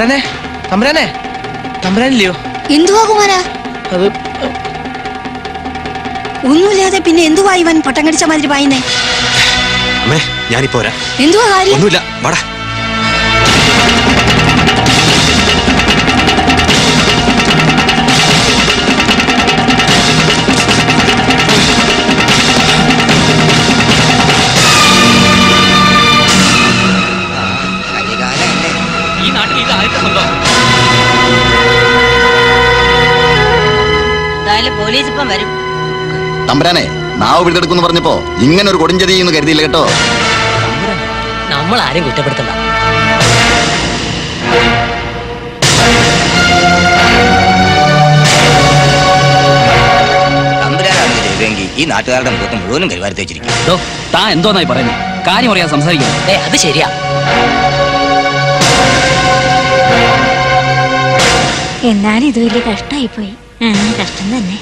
തമ്പുരാനെ തമ്പുരാനെ തമ്പുരാനില്ലയോ എന്തുവാ കുമാരാ അത് ഒന്നുമില്ലാതെ പിന്നെ എന്തുവാ ഇവൻ പൊട്ടം കടിച്ച മാതിരി പായുന്നേ അമ്മേ ഞാനിപ്പോ വരാം എന്തുവാ കാര്യം ഒന്നുമില്ല വാടാ ഈ നാട്ടിൽ ഇത് ആദ്യത്തെ സംഭവം എന്തായാലും പോലീസ് ഇപ്പം വരും തമ്പുരാനെ നാവ് പിഴുതെടുക്കുന്നു പറഞ്ഞപ്പോ ഇങ്ങനെ ഒരു കൊടുഞ്ചതി എന്ന് കരുതിയില്ല കേട്ടോ നമ്മൾ ആരെയും കുറ്റപ്പെടുത്തണ്ട തമ്പുരാനാണ് ഇത് ചെയ്തെങ്കിൽ ഈ നാട്ടുകാരുടെ മുഖത്ത് മുഴുവനും കരുവാരത്തി വെച്ചിരിക്കും താ എന്തോന്നായി പറയുന്നത് കാര്യം അറിയാൻ സംസാരിക്കണം ഏ അത് ശരിയാ എന്നാലും ഇത് വലിയ കഷ്ടമായി പോയി കഷ്ടം തന്നെ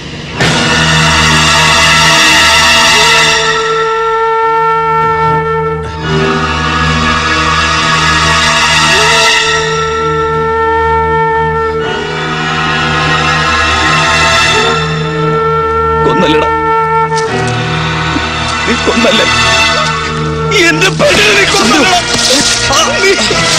കൊന്നല്ലടാ നീ കൊന്നല്ലേ എന്റെ പെണ്ണിനെ നീ കൊന്നല്ലടാ ആ, നീ-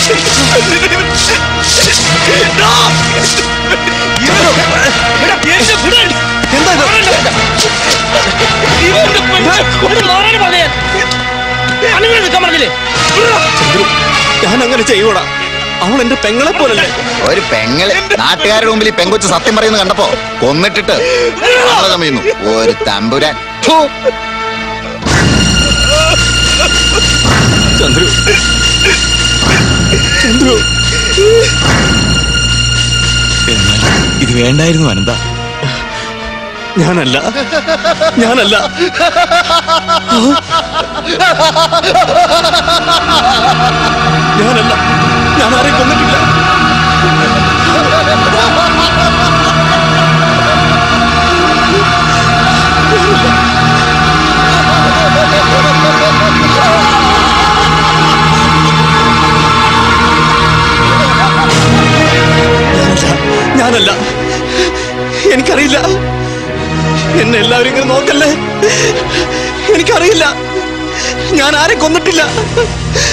എടാ! ഇവനോ? എടാ, എന്നെ വിട്! എന്താ ഇത്? ഇവന്റെ പെണ്ണ് പറഞ്ഞില്ലേ ചന്ദ്രു, ഞാൻ അങ്ങനെ ചെയ്യൂടാ അവൾ എന്റെ പെങ്ങളെ പോലല്ലേ ഒരു പെങ്ങള് നാട്ടുകാരുടെ മുമ്പിൽ ഈ പെങ്കൊച്ച് സത്യം പറയുന്നത് കണ്ടപ്പോ കൊന്നിട്ടിട്ട് ആളെ ചമയുന്നു ഒരു തമ്പുരാൻ ഫു. ചന്ദ്രു ചന്ദ്രു എന്നാൽ ഇത് വേണ്ടായിരുന്നു അനന്ത ഞാനല്ല ഞാനല്ല ഞാനല്ല ഞാൻ ആരെയും കൊന്നിട്ടില്ല ഞാനല്ല ഞാനല്ല എനിക്കറിയില്ല എന്നെ എല്ലാവരും ഇങ്ങനെ നോക്കല്ലേ എനിക്കറിയില്ല ഞാൻ ആരെ കൊന്നിട്ടില്ല